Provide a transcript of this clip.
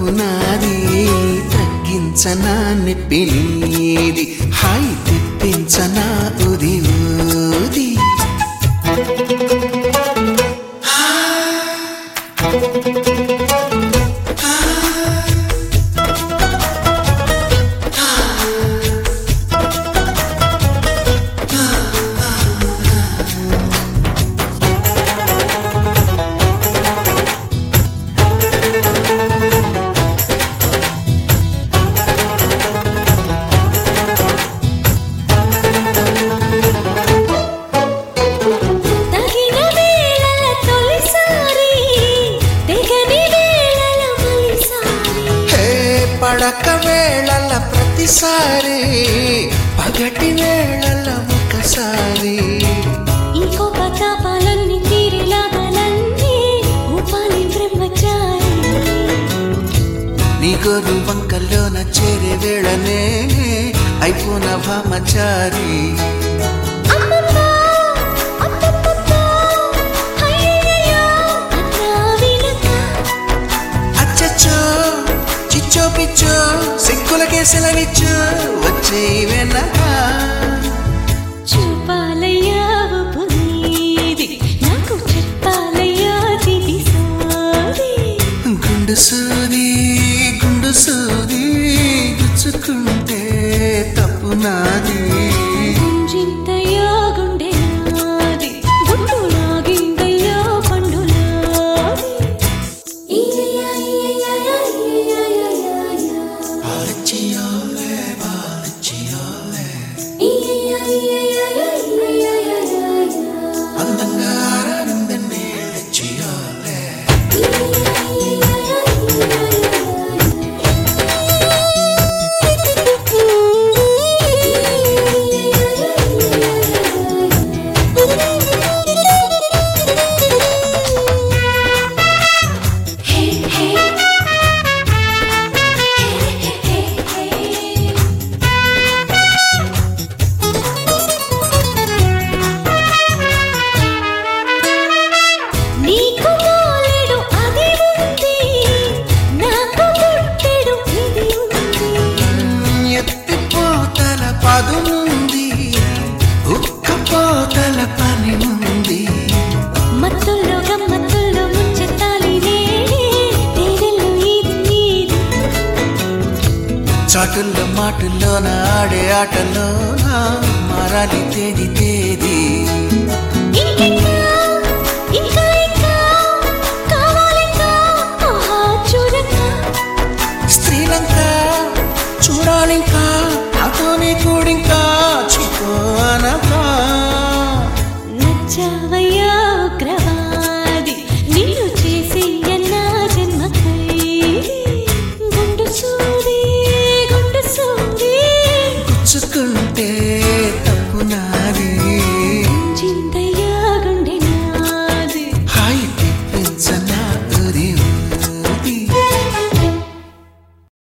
తప్పు నాది తగ్గించనా నొప్పి నీది హాయి తెప్పించనా ఉది ఊది తగిన వేళల తొలిసారి తెగని వేళల మలిసారి హే పడక వేళల ప్రతిసారి పగటి వేళల ఒకసారి ఇంకో పతాపాలన్నీ తీరిలాగాలన్నీ ఉపాలి బ్రహ్మచారి నీ గోరు వంకల్లోన చేరే వేళనే అయిపోన భామచారి అమ్మమ్మ, అప్పప్పప్ప, అయ్యయ్యయ్యో, అన్నా వినక. అచ్చచ్చో చిచ్చో పిచ్చో సిక్కులకే సెలవిచ్చు వచ్చే వెనక చూపాలయ్యా ఉప్పు నీది, నాకు చెప్పాలయ్యా తిది సోది. గుండు సూది గుండు సూది గుచ్చుకుంటే తప్పు నాది గుంజింతయ్యా గుండె నాది, గుండు లాగిందయ్యా పండు నాది. ఇయ్యయ్యా, ఇయ్యయ్యా, ఇయ్యయ్యా, బాలచియోలే బాలచియోలే ఇయ్యయ్యా, ఇయ్యయ్యా, ఇయ్యయ్యా, అందంగా ఆనందనే చియోలే నీకు మోలెడు అది ఉంది నాకు పుట్టెడు ఇది ఉంది ఎత్తిపోతల పదునుంది ఉక్కపోతల పని ఉంది మత్తుల్లో గమ్మత్తుల్లో ముంచెత్తాలి నేనే తేనెల్లో ఇది నీది చాటుల్లో మాటుల్లోన ఆడే ఆటలోన మారాలి తేది తేది ఇంకెక్కడ